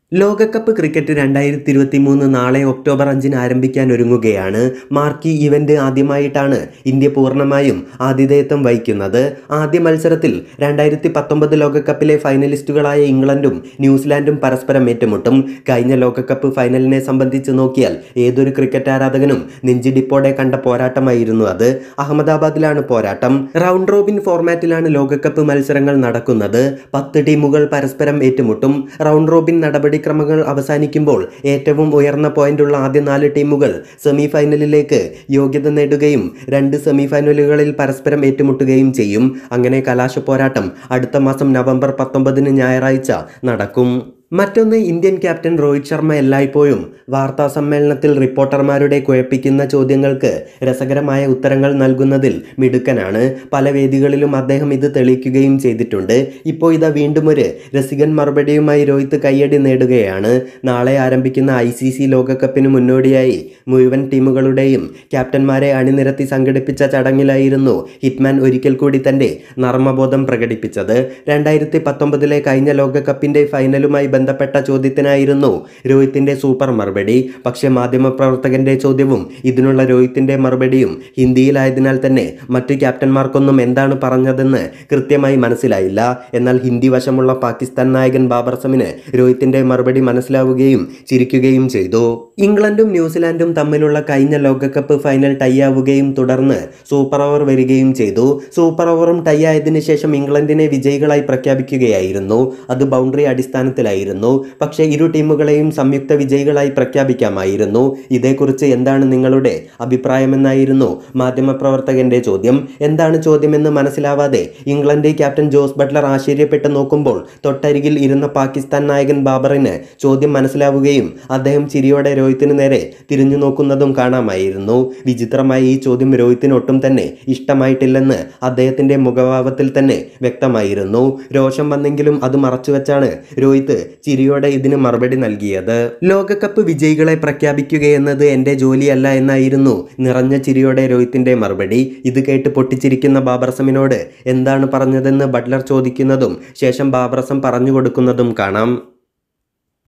ലോകകപ്പ് ക്രിക്കറ്റ് രണ്ടായിരത്തി ഇരുപത്തി മൂന്ന് നാളെ ഒക്ടോബർ അഞ്ചിന് ആരംഭിക്കാൻ ഒരുങ്ങുകയാണ് മാർക്കി ഇവന്റ് ആദ്യമായിട്ടാണ് ഇന്ത്യ പൂർണ്ണമായും ആതിഥേയത്വം വഹിക്കുന്നത് ആദ്യ മത്സരത്തിൽ രണ്ടായിരത്തി പത്തൊമ്പത് ലോകകപ്പിലെ ഫൈനലിസ്റ്റുകളായ ഇംഗ്ലണ്ടും ന്യൂസിലാൻഡും പരസ്പരം ഏറ്റുമുട്ടും കഴിഞ്ഞ ലോകകപ്പ് ഫൈനലിനെ സംബന്ധിച്ച് നോക്കിയാൽ ഏതൊരു ക്രിക്കറ്റ് ആരാധകനും നെഞ്ചിടിപ്പോടെ കണ്ട പോരാട്ടമായിരുന്നു അത് അഹമ്മദാബാദിലാണ് പോരാട്ടം റൗണ്ട് റോബിൻ ഫോർമാറ്റിലാണ് ലോകകപ്പ് മത്സരങ്ങൾ നടക്കുന്നത് പത്ത് ടീമുകൾ പരസ്പരം ഏറ്റുമുട്ടും റൗണ്ട് റോബിൻ നടപടിക്രമങ്ങൾ അവസാനിക്കുമ്പോൾ ഏറ്റവും ഉയർന്ന പോയിന്റുള്ള ആദ്യ നാല് ടീമുകൾ സെമി ഫൈനലിലേക്ക് യോഗ്യത നേടുകയും രണ്ട് സെമി ഫൈനലുകളിൽ പരസ്പരം ഏറ്റുമുട്ടുകയും ചെയ്യും അങ്ങനെ കലാശ പോരാട്ടം അടുത്ത മാസം നവംബർ പത്തൊമ്പതിന് ഞായറാഴ്ച നടക്കും മറ്റൊന്ന് ഇന്ത്യൻ ക്യാപ്റ്റൻ രോഹിത് ശർമ്മ എല്ലായ്പ്പോഴും വാർത്താ സമ്മേളനത്തിൽ റിപ്പോർട്ടർമാരുടെ കുഴപ്പിക്കുന്ന ചോദ്യങ്ങൾക്ക് രസകരമായ ഉത്തരങ്ങൾ നൽകുന്നതിൽ മിടുക്കനാണ് പല വേദികളിലും അദ്ദേഹം ഇത് തെളിയിക്കുകയും ചെയ്തിട്ടുണ്ട് ഇപ്പോൾ ഇതാ വീണ്ടും ഒരു രസികൻ മറുപടിയുമായി രോഹിത് കയ്യടി നേടുകയാണ് നാളെ ആരംഭിക്കുന്ന ഐ സി സി ലോകകപ്പിന് മുന്നോടിയായി മുഴുവൻ ടീമുകളുടെയും ക്യാപ്റ്റന്മാരെ അണിനിരത്തി സംഘടിപ്പിച്ച ചടങ്ങിലായിരുന്നു ഹിറ്റ്മാൻ ഒരിക്കൽ കൂടി തന്റെ നർമ്മബോധം പ്രകടിപ്പിച്ചത് രണ്ടായിരത്തി പത്തൊമ്പതിലെ കഴിഞ്ഞ ലോകകപ്പിന്റെ ഫൈനലുമായി ബന്ധപ്പെട്ട ചോദ്യത്തിനായിരുന്നു രോഹിത്തിന്റെ സൂപ്പർ മറുപടി പക്ഷേ മാധ്യമപ്രവർത്തകന്റെ ചോദ്യവും ഇതിനുള്ള രോഹിത്തിന്റെ മറുപടിയും ഹിന്ദിയിലായതിനാൽ തന്നെ മറ്റു ക്യാപ്റ്റന്മാർക്കൊന്നും എന്താണ് പറഞ്ഞതെന്ന് കൃത്യമായി മനസ്സിലായില്ല എന്നാൽ ഹിന്ദി വശമുള്ള പാകിസ്ഥാൻ നായകൻ ബാബർ സമിന് രോഹിത്തിന്റെ മറുപടി മനസ്സിലാവുകയും ചിരിക്കുകയും ചെയ്തു ഇംഗ്ലണ്ടും ന്യൂസിലാൻഡും തമ്മിലുള്ള കഴിഞ്ഞ ലോകകപ്പ് ഫൈനൽ ടൈ ആവുകയും തുടർന്ന് സൂപ്പർ ഓവർ വരികയും ചെയ്തു സൂപ്പർ ഓവറും ടൈ ആയതിനു ശേഷം ഇംഗ്ലണ്ടിനെ വിജയികളായി പ്രഖ്യാപിക്കുകയായിരുന്നു അത് ബൗണ്ടറി അടിസ്ഥാനത്തിലായിരുന്നു പക്ഷേ ഇരു ടീമുകളെയും സംയുക്ത വിജയികളായി പ്രഖ്യാപിക്കാമായിരുന്നു ഇതേക്കുറിച്ച് എന്താണ് നിങ്ങളുടെ അഭിപ്രായമെന്നായിരുന്നു മാധ്യമപ്രവർത്തകന്റെ ചോദ്യം എന്താണ് ചോദ്യമെന്ന് മനസ്സിലാവാതെ ഇംഗ്ലണ്ട് ക്യാപ്റ്റൻ ജോസ് ബട്ട്ലർ ആശ്ചര്യപ്പെട്ട് നോക്കുമ്പോൾ തൊട്ടരികിൽ ഇരുന്ന പാകിസ്ഥാൻ നായകൻ ബാബറിന് ചോദ്യം മനസ്സിലാവുകയും അദ്ദേഹം ചിരിയോടെ രോഹിത്തിന് നേരെ തിരിഞ്ഞു നോക്കുന്നതും കാണാമായിരുന്നു വിചിത്രമായി ഈ ചോദ്യം രോഹിത്തിന് ഒട്ടും തന്നെ ഇഷ്ടമായിട്ടില്ലെന്ന് അദ്ദേഹത്തിന്റെ മുഖഭാവത്തിൽ തന്നെ വ്യക്തമായിരുന്നു രോഷം വന്നെങ്കിലും അത് മറച്ചുവെച്ചാണ് രോഹിത് ചിരിയോടെ ഇതിന് മറുപടി നൽകിയത് ലോകകപ്പ് വിജയികളെ പ്രഖ്യാപിക്കുകയെന്നത് എൻ്റെ ജോലിയല്ല എന്നായിരുന്നു നിറഞ്ഞ ചിരിയോടെ രോഹിത്തിന്റെ മറുപടി ഇത് കേട്ട് പൊട്ടിച്ചിരിക്കുന്ന ബാബർസമിനോട് എന്താണ് പറഞ്ഞതെന്ന് ബട്ട്ലർ ചോദിക്കുന്നതും ശേഷം ബാബർസം പറഞ്ഞു കൊടുക്കുന്നതും കാണാം